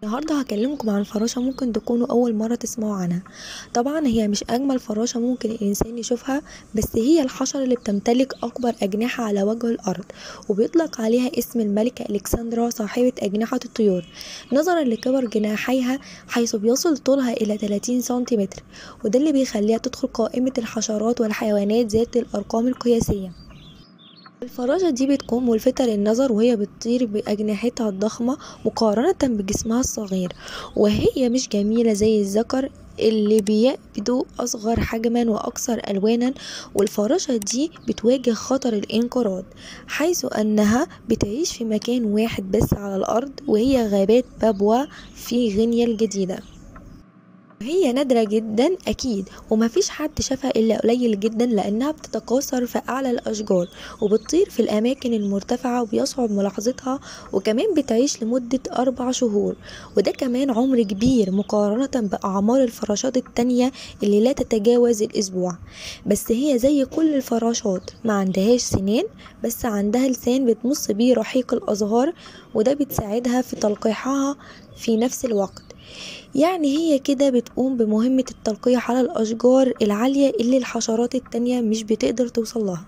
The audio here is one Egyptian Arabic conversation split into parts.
النهاردة هكلمكم عن فراشة ممكن تكونوا أول مرة تسمعوا عنها طبعا هي مش أجمل فراشة ممكن الإنسان يشوفها بس هي الحشرة اللي بتمتلك أكبر أجنحة على وجه الأرض وبيطلق عليها اسم الملكة ألكسندرا صاحبة أجنحة الطيور نظرا لكبر جناحيها حيث بيصل طولها إلى 30 سنتيمتر وده اللي بيخليها تدخل قائمة الحشرات والحيوانات ذات الأرقام القياسية الفراشة دي بتكون ملفتة للنظر وهي بتطير بأجنحتها الضخمة مقارنة بجسمها الصغير وهي مش جميلة زي الذكر اللي بيبدو أصغر حجما وأكثر ألوانا والفراشة دي بتواجه خطر الانقراض حيث أنها بتعيش في مكان واحد بس على الأرض وهي غابات بابوا في غينيا الجديدة هي نادرة جدا أكيد ومفيش حد شافها إلا قليل جدا لأنها بتتكاثر في أعلى الأشجار وبتطير في الأماكن المرتفعة وبيصعب ملاحظتها وكمان بتعيش لمدة أربع شهور وده كمان عمر كبير مقارنة بأعمار الفراشات التانية اللي لا تتجاوز الأسبوع بس هي زي كل الفراشات ما عندهاش سنان بس عندها لسان بتمص بيه رحيق الأزهار وده بتساعدها في تلقيحها في نفس الوقت يعني هي كده بتقوم بمهمة التلقيح على الأشجار العالية اللي الحشرات التانية مش بتقدر توصلها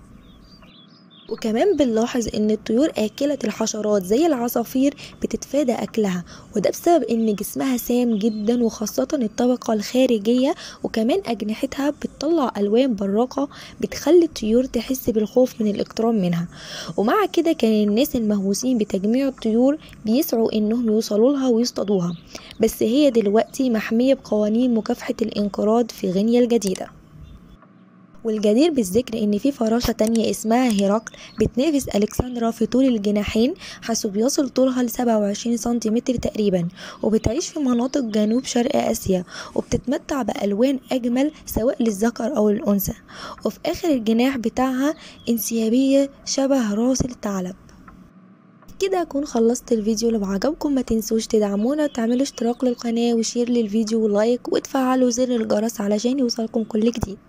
وكمان بنلاحظ ان الطيور آكلة الحشرات زي العصافير بتتفادى أكلها وده بسبب ان جسمها سام جدا وخاصة الطبقة الخارجية وكمان أجنحتها بتطلع ألوان براقة بتخلي الطيور تحس بالخوف من الاقتراب منها ومع كده كان الناس المهووسين بتجميع الطيور بيسعوا انهم يوصلوا لها ويصطادوها بس هي دلوقتي محمية بقوانين مكافحة الانقراض في غينيا الجديدة والجدير بالذكر ان في فراشة تانية اسمها هيراقل بتنافس الكسندرا في طول الجناحين حيث بيصل طولها ل 27 سنتيمتر تقريبا وبتعيش في مناطق جنوب شرق اسيا وبتتمتع بالوان اجمل سواء للذكر او الانثى وفي اخر الجناح بتاعها انسيابية شبه راس الثعلب كده اكون خلصت الفيديو لو عجبكم ما تنسوش تدعمونا وتعملوا اشتراك للقناة وشير للفيديو ولايك وتفعلوا زر الجرس علشان يوصلكم كل جديد